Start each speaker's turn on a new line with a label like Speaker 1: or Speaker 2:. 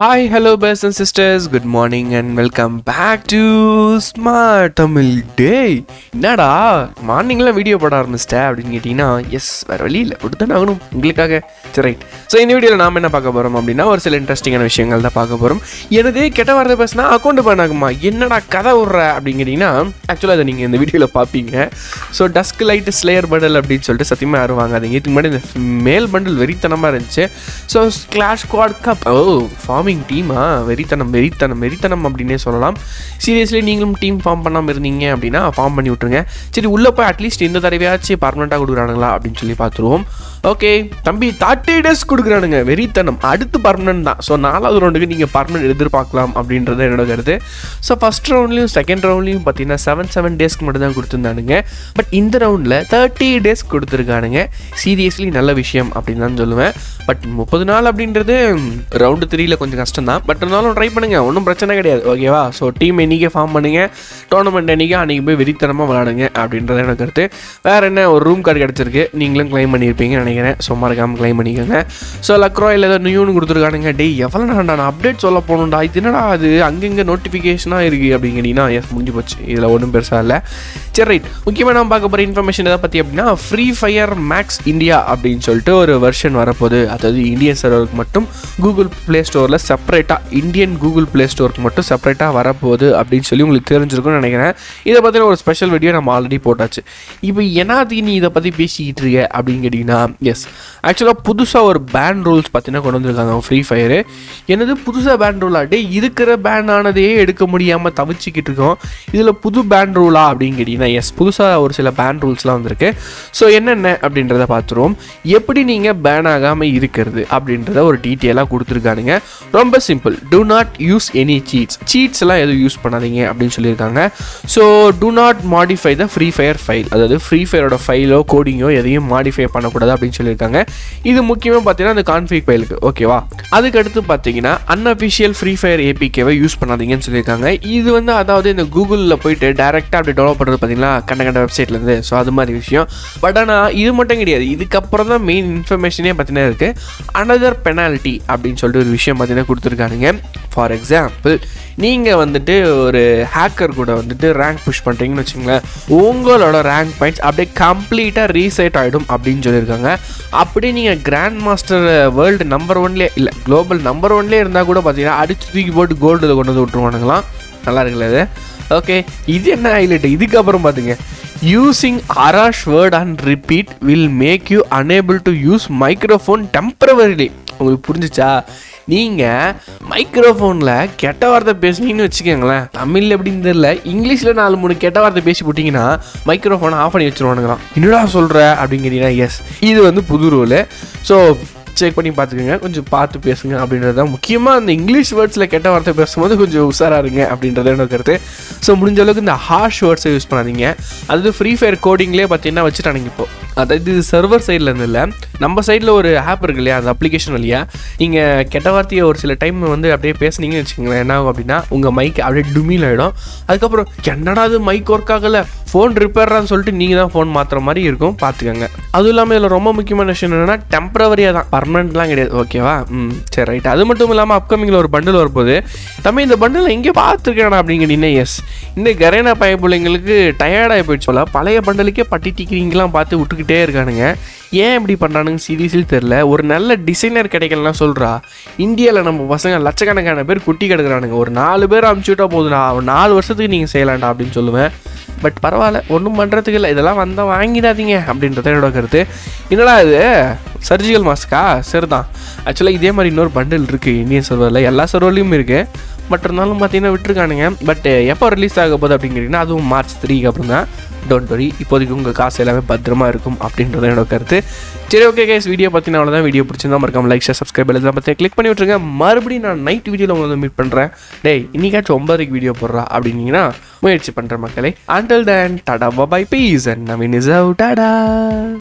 Speaker 1: hi hello bros and sisters good morning and welcome back to smart Tamil டே என்னடா மார்னிங்லாம் video போட ஆரம்பிச்சிட்டேன் அப்படின்னு கேட்டிங்கன்னா எஸ் வேறு வழி இல்லை கொடுத்தானே ஆகணும் உங்களுக்காக சரி ரைட் ஸோ இந்த வீடியோவில் நாம் என்ன பார்க்க போகிறோம் அப்படின்னா ஒரு சில இன்ட்ரெஸ்டிங்கான விஷயங்கள் தான் பார்க்க போகிறோம் எனது கெட்ட வார்த்தை பேசினா அக்கௌண்ட் பேன் ஆகுமா என்னடா கதை விட்ற அப்படின்னு கேட்டிங்கன்னா ஆக்சுவலாக அதை நீங்கள் இந்த வீடியோவில் பார்ப்பீங்க so dusk light slayer bundle அப்படின்னு சொல்லிட்டு சத்தியமாக யாரும் வாங்காதீங்க இதுக்கு முன்னாடி இந்த மேல் பண்டல் வெறித்தனமாக இருந்துச்சு ஸோ கிளாஷ் குவாட் கப் ஓ ஃபார்மிங் டீமா வெறித்தனம் வெறித்தனம் வெறித்தனம் அப்படின்னே சொல்லலாம் சீரியஸ்லி நீங்களும் டீம் ஃபார்ம் பண்ணாமல் இருந்தீங்க அப்படின்னா ஃபார்ம் பண்ணி விட்ருங்க சரி உள்ளே போய் அட்லீஸ்ட் இந்த தடவையாச்சும் பர்மனெண்ட்டாக கொடுக்குறானுங்களா அப்படின்னு சொல்லி பார்த்துருவோம் ஓகே தம்பி தேர்ட்டி டேஸ் கொடுக்குறானுங்க வெறித்தனம் அடுத்து பர்மனெண்ட் தான் ஸோ நாலாவது ரவுண்டுக்கு நீங்கள் பர்மனெண்ட் எதிர்பார்க்கலாம் அப்படின்றது என்னோட கருத்து ஸோ ஃபஸ்ட் ரவுண்ட்லையும் செகண்ட் ரவுண்ட்லையும் பார்த்தீங்கன்னா செவன் செவன் டேஸ்க்கு மட்டும் தான் கொடுத்துருந்தானுங்க பட் இந்த ரவுண்டில் தேர்ட்டி டேஸ் கொடுத்துருக்கானுங்க சீரியஸ்லி நல்ல விஷயம் அப்படின்னு தான் சொல்லுவேன் பட் முப்பது நாள் அப்படின்றது ரவுண்டு த்ரீல கொஞ்சம் கஷ்டம் தான் பட் இருந்தாலும் ட்ரை பண்ணுங்க ஒன்றும் பிரச்சனை கிடையாது ஓகேவா ஸோ டீம் என்னைக்கே ஃபார்ம் பண்ணுங்க டோர்னமெண்ட் அன்றைக்கி அன்றைக்கி போய் வெறித்தனமாக விளாடுங்க அப்படின்றது எனக்கு கருத்து வேறு என்ன ஒரு ரூம் கார்டு கிடச்சிருக்கு நீங்களும் க்ளைம் பண்ணியிருப்பீங்கன்னு நினைக்கிறேன் ஸோ மறக்காமல் க்ளைம் பண்ணிக்கோங்க ஸோ லக்ரோயில் ஏதோ நியூன்னு கொடுத்துருக்கானுங்க டேய் எவ்வளோ நான்டா நான் அப்டேட் சொல்ல போகணும்டா இது என்னடா அது அங்கங்கே நோட்டிஃபிகேஷனாக இருக்குது அப்படின்னு கேட்டிங்கன்னா எஸ் முடிஞ்சு போச்சு இதில் ஒன்றும் பெருசாக இல்லை சரி ரைட் முக்கியமாக நான் பார்க்க போகிற இன்ஃபர்மேஷன் எதை பற்றி அப்படின்னா ஃப்ரீ ஃபயர் மேக்ஸ் இந்தியா அப்படின்னு சொல்லிட்டு ஒரு வெர்ஷன் வரப்போகுது அதாவது இந்தியன் சர்வருக்கு மட்டும் கூகுள் ப்ளே ஸ்டோரில் செப்பரேட்டாக இந்தியன் கூகுள் ப்ளே ஸ்டோருக்கு மட்டும் செப்பரேட்டாக வரப்போகுது அப்படின்னு சொல்லி உங்களுக்கு தெரிஞ்சிருக்கும்னு நினைக்கிறேன் இதை பற்றின ஒரு ஸ்பெஷல் வீடியோ நம்ம ஆல்ரெடி போட்டாச்சு இப்போ என்னது நீ இதை பற்றி பேசிக்கிட்டு இருக்க அப்படின்னு கேட்டிங்கன்னா எஸ் ஆக்சுவலாக புதுசாக ஒரு பேன் ரூல்ஸ் பார்த்தீங்கன்னா கொண்டு வந்திருக்காங்க ஃப்ரீ ஃபயரு என்னது புதுசாக பேன் ரூலா டே இருக்கிற பேன் ஆனதையே எடுக்க முடியாமல் தவிச்சிக்கிட்டு இருக்கோம் இதில் புது பேன் ரூலா அப்படின்னு கேட்டிங்கன்னா எஸ் புதுசாக ஒரு சில பேன் ரூல்ஸ்லாம் வந்திருக்கு ஸோ என்னென்ன அப்படின்றத பார்த்துருவோம் எப்படி நீங்கள் பேன் ஆகாமல் இருக்கிறது அப்படின்றத ஒரு டீட்டெயிலாக கொடுத்துருக்கானுங்க ரொம்ப simple do not use any cheats cheats எல்லாம் எதுவும் யூஸ் பண்ணாதீங்க அப்படின்னு சொல்லியிருக்காங்க so do not modify the free fire file அதாவது ஃப்ரீ ஃபயரோட ஃபைலோ கோடிங்கோ எதையும் மாடிஃபை பண்ணக்கூடாது அப்படின்னு சொல்லியிருக்காங்க இது முக்கியமாக பார்த்தீங்கன்னா அந்த கான்ஃபிக் ஃபைலுக்கு ஓகேவா அதுக்கு அடுத்து பார்த்தீங்கன்னா அன்அஃபிஷியல் ஃப்ரீ ஃபயர் ஏபிகேவை யூஸ் பண்ணாதீங்கன்னு சொல்லியிருக்காங்க இது வந்து அதாவது இந்த கூகுளில் போயிட்டு டேரெக்டாக அப்படி டெவலப் பண்ணுறது பார்த்தீங்களா கண்ட கண்ட வெப்சைட்லேருந்து ஸோ அது மாதிரி விஷயம் பட் ஆனால் இது மட்டும் கிடையாது இதுக்கப்புறம் தான் மெயின் இன்ஃபர்மேஷனே பார்த்தீங்கன்னா இருக்குது அனதர் பெனால்ட்டி அப்படின்னு சொல்லிட்டு ஒரு விஷயம் பார்த்தீங்கன்னா கொடுத்துருக்கானுங்க ஃபார் எக்ஸாம்பிள் நீங்கள் வந்துட்டு ஒரு ஹேக்கர் கூட வந்துட்டு ரேங்க் புஷ் பண்ணுறீங்கன்னு வச்சுங்களேன் உங்களோட ரேங்க் பாயிண்ட்ஸ் அப்படியே கம்ப்ளீட்டாக ரீசெட் ஆகிடும் அப்படின்னு சொல்லியிருக்காங்க அப்படியே நீங்கள் கிராண்ட் மாஸ்டர் வேர்ல்டு நம்பர் ஒன்லேயே இல்லை குளோபல் நம்பர் ஒன்லேயே இருந்தால் கூட பார்த்தீங்கன்னா அடிச்சு தூக்கி போட்டு கோல்டில் கொண்டு வந்து விட்ருவானுங்களாம் நல்லா இருக்குல்ல இது ஓகே இது என்ன ஹைலைட் இதுக்கப்புறம் பார்த்துங்க using harsh word and repeat will make you unable to use microphone temporarily உங்களுக்கு புரிஞ்சிச்சா நீங்கள் மைக்ரோஃபோனில் கெட்ட வார்த்தை பேசுனீங்கன்னு வச்சுக்கோங்களேன் தமிழில் எப்படின்னு தெரியல இங்கிலீஷில் நாலு மூணு கெட்ட வார்த்தை பேசி போட்டிங்கன்னா மைக்ரோஃபோனை ஆஃப் பண்ணி வச்சுருவானுங்களாம் என்னடா சொல்கிற அப்படின்னு கேட்டிங்கன்னா எஸ் இது வந்து புது ரூலு ஸோ செக் பண்ணி பார்த்துக்கோங்க கொஞ்சம் பார்த்து பேசுங்க அப்படின்றது தான் முக்கியமாக அந்த இங்கிலீஷ் வேர்ட்ஸில் கெட்ட வார்த்தை பேசும்போது கொஞ்சம் உஷாராக இருங்க அப்படின்றத என்னோட கருத்து ஸோ முடிஞ்ச அளவுக்கு இந்த ஹார்ஷ் வேர்ட்ஸை யூஸ் பண்ணாதீங்க அதாவது ஃப்ரீ ஃபயர் கோடிங்லேயே பார்த்தீங்கன்னா வச்சுட்டானுங்க இப்போ அதாவது இது சர்வர் சைடில் இருந்து இல்லை நம்ம சைடில் ஒரு ஆப் இருக்கு இல்லையா அந்த அப்ளிகேஷன் வழியா நீங்கள் கெட்ட வார்த்தையை ஒரு சில டைம் வந்து அப்படியே பேசுனீங்கன்னு வச்சுக்கோங்களேன் என்ன ஆகும் அப்படின்னா உங்கள் மைக் அப்படியே டுமில் ஆகிடும் அதுக்கப்புறம் என்னடா அது மைக் ஒர்க் ஆகலை ஃபோன் ரிப்பேர்றான்னு சொல்லிட்டு நீங்கள் தான் ஃபோன் மாற்றுற மாதிரி இருக்கும் பார்த்துக்கோங்க அதுவும் இல்லாமல் இதில் ரொம்ப முக்கியமான விஷயம் என்னென்னா டெம்பரவரியாக தான் பர்மனெண்ட்லாம் கிடையாது ஓகேவா ம் சரி ரைட் அது மட்டும் இல்லாமல் அப்கமிங்கில் ஒரு பண்டில் வரப்போகுது தம்பி இந்த பண்டில் எங்கே பார்த்துருக்கேன் அப்படின்னு கேட்டிங்கன்னா எஸ் இந்த கரேனா பய பிள்ளைங்களுக்கு டயர்டாகி போயிடுச்சு போல பழைய பண்டலுக்கே பட்டி டிக்கிறீங்களாம் பார்த்து விட்டுக்கிட்டே இருக்கானுங்க ஏன் இப்படி பண்ணுறானுங்க சீரியஸ்லி தெரில ஒரு நல்ல டிசைனர் கிடைக்கலனா சொல்கிறா இந்தியாவில் நம்ம பசங்க லட்சக்கணக்கான பேர் குட்டி கிடக்குறானுங்க ஒரு நாலு பேர் அமுச்சு விட்டா போதுண்ணா ஒரு நாலு வருஷத்துக்கு நீங்கள் செய்யலாம்டா அப்படின்னு சொல்லுவேன் பட் பரவாயில்ல ஒன்றும் பண்ணுறதுக்கு இல்லை இதெல்லாம் வந்தால் வாங்கிடாதீங்க அப்படின்றத என்னோட கருத்து என்னடா இது சர்ஜிக்கல் மாஸ்க்கா சரிதான் ஆக்சுவலாக இதே மாதிரி இன்னொரு பண்டில் இருக்குது இந்தியன் சர்வரில் எல்லா சர்வர்லேயும் இருக்குது பட் இருந்தாலும் பார்த்தீங்கன்னா விட்டுருக்கானுங்க பட் எப்போ ரிலீஸ் ஆக போகுது அப்படின்னு கேட்டிங்கன்னா அதுவும் மார்ச் த்ரீக்கு அப்புறம் தான் டோன்ட் வரி இப்போதைக்கு உங்கள் காசு எல்லாமே பத்திரமா இருக்கும் அப்படின்றது என்னோட கருத்து சரி ஓகே கேஸ் வீடியோ பற்றின அவ்வளோதான் வீடியோ பிடிச்சிருந்தா மறக்காம லைக் ஷேர் சப்ஸ்கிரைப் எல்லாம் பற்றி கிளிக் பண்ணி விட்ருங்க மறுபடியும் நான் நைட் வீடியோவில் உங்களை மீட் பண்ணுறேன் டேய் இன்னைக்காச்சும் ஒன்பதுக்கு வீடியோ போடுறா அப்படின்னீங்கன்னா முயற்சி பண்ணுற மக்களே until then tata bye peace and Naveen is Tata